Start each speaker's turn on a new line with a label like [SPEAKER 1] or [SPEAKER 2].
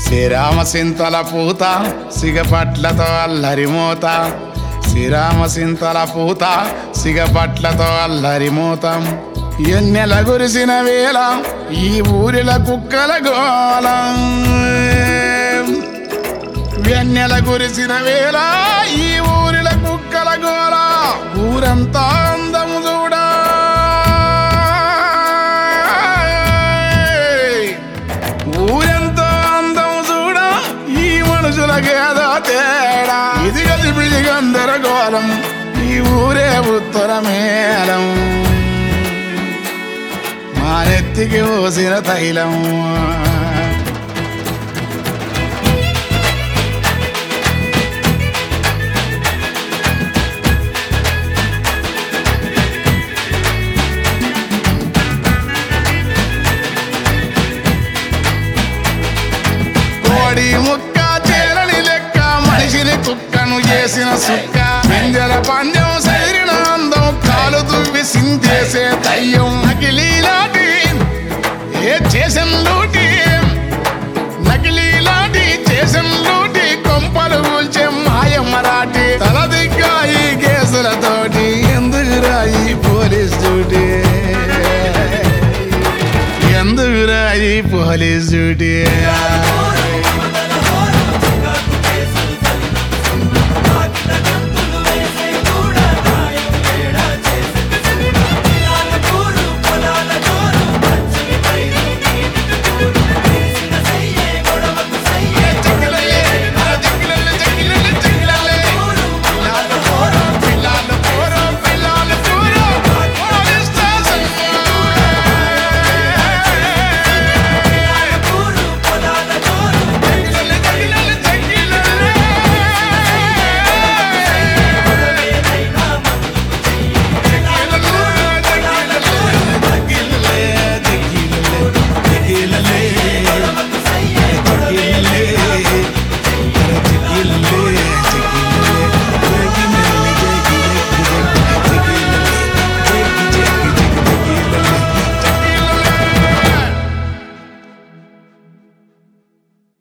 [SPEAKER 1] శ్రీరామ సింతల పూత సిగపట్లతో అల్లరి మూత శ్రీరామ సింతల పూత సిగపట్లతో అల్లరి మూతం ఎన్నెల గురిసిన వేళ ఈ ఊరిల కుక్కల గోళం వెన్నెల కురిసిన వేళ ఈ ఊరిల కుక్కల గోల ఊరంతా అందము చూడా ఊరెంతో అందం చూడా ఈ మనుషులకేదో తేడా ఇది గలిపిడి గందరగోళం ఈ ఊరే ఉత్తర మేళం మా నెత్తికి పోసిన తైలం కోడి ముక్క చేరని లెక్క మనిషిని కుక్కను చేసిన సుక్క పింజల పందెం సైరిన అందం కాలు దువ్వి సించేసే దయ్యం నకిలీలాటి ఏ చేసిన లూటి నకిలీలాటి చేసిన లూటి కొంపలు కూల్చే మాయ మరాఠీ తల దిగ్గా ఈ కేసులతోటి ఎందుకురా ఈ పోలీస్ డ్యూటీ ఎందుకురా ఈ పోలీస్ డ్యూటీ